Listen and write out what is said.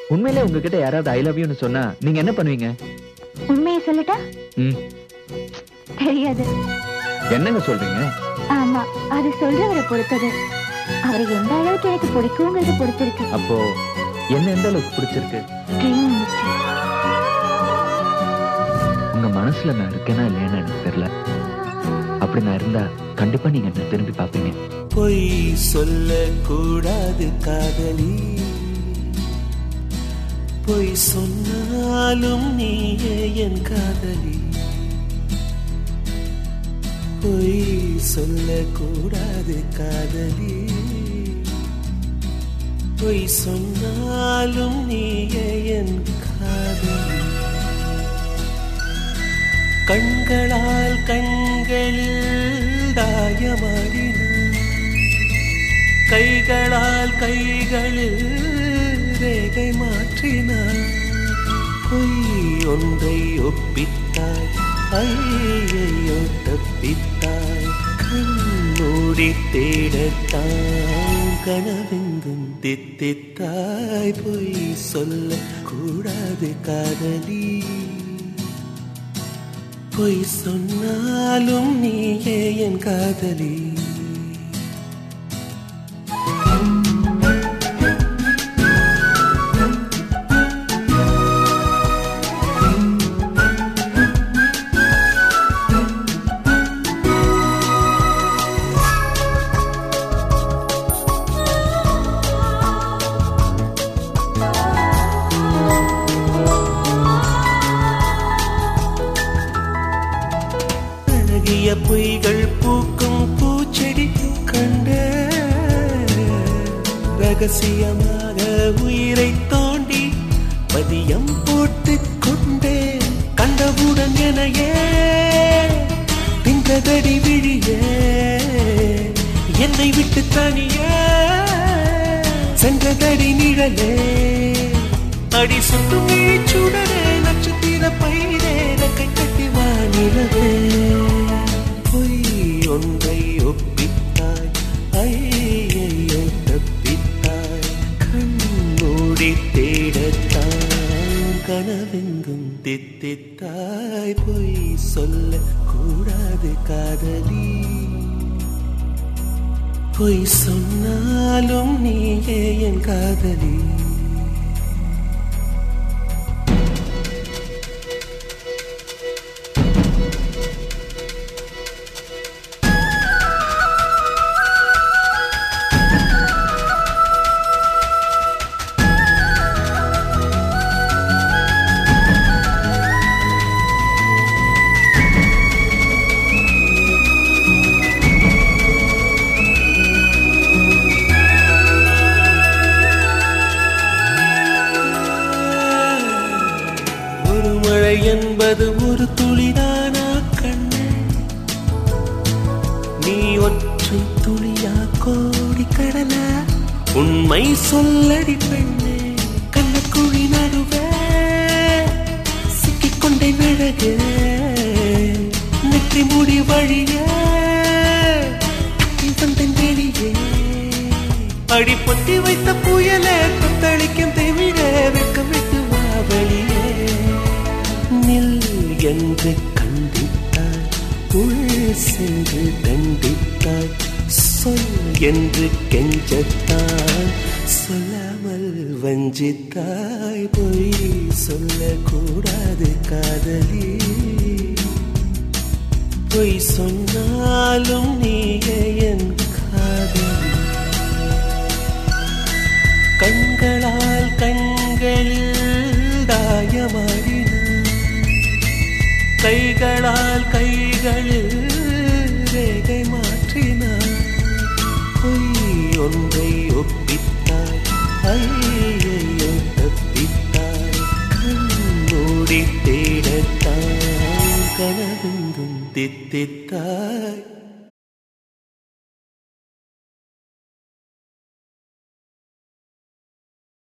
உண்மையிலே உங்ககிட்ட யாராவது ஐ லவ் யூன்னு சொன்னா நீங்க என்ன பண்ணுவீங்க உண்மையை சொல்லட்டா ம் தெரியாது என்னங்க சொல்றீங்க ஆமா அது சொல்றவரை பொறுத்தது அவரை எந்த அளவுக்கு எனக்கு பிடிக்குங்கிறத பொறுத்து இருக்கு அப்போ என்ன எந்த அளவுக்கு பிடிச்சிருக்கு Dream ministry. உங்க மனசுல நான் இருக்கேனா இல்லையான்னு எனக்கு தெரியல அப்படி நான் இருந்தா கண்டிப்பா நீங்க என்ன திரும்பி பாப்பீங்க பொய் சொல்ல கூடாது காதலி பொய் சொன்னாலும் நீயே என் காதலி பொய் சொல்ல கூடாது காதலி பொய் சொன்னாலும் நீயே என் காதலி கண்களால் கண்களில் தாயமாடினார் கைகளால் கைகளில் ரேகை மாற்றினார் பொய் ஒன்றை ஒப்பித்தாய் ஐயையோ தப்பித்தாய் கண்மூடி தேடத்தான் கனவெங்கும் தித்தித்தாய் பொய் சொல்ல கூடாது காதலி பொய் சொன்னாலும் நீயே என் காதலி அழகிய பொய்கள் பூக்கும் பூச்செடி கண்ட ரகசியமாக உயிரை தோண்டி பதியம் போட்டு கொண்டே கண்டவுடன் எனையே தின்றதடி விழியே என்னை விட்டு தனியே சென்றதடி நிழலே அடி சுட்டும் சுடரே நட்சத்திர பயிரே ரெக்கை கட்டி வானிலவே பொய் ஒன்றை ஒப்பித்தாய் ஐயையோ தப்பித்தாய் கண்மூடி தேடத்தான் கனவெங்கும் தித்தித்தாய் பொய் சொல்ல கூடாது காதலி பொய் சொன்னாலும் நீயே என் காதலி ஒரு மழை என்பது ஒரு துளிதானா கண்ணே நீ ஒற்றை துளியா கோடி கடலா உண்மை சொல்லடி பெண்ணே கண்ணக்குழி நடுவே சிக்கிக்கொண்டே விழகு நெற்றி முடி வழியே வந்தேன் வெளியே அடி பொட்டி வைத்த புயலே கொத்தளிக்கும் தெவிழ வெட்கம் விட்டு வா வெளியே நில் என்று கண்டித்தாய் உள் சென்று தண்டித்தாய் சொல் என்று கெஞ்சத்தாய் சொல்லாமல் வஞ்சித்தாய் பொய் சொல்லக்கூடாது காதலி பொய் சொன்னாலும் நீயே என் காதலி கண்களால் கண்களில் தாயமாடினார் கைகளால் கைகளில் ரேகை மாற்றினார் பொய் ஒன்றை ஒப்பித்தாய் ஐயையோ தப்பித்தாய் கண்மூடி தேடத்தான் கனவெங்கும் தித்தித்தாய்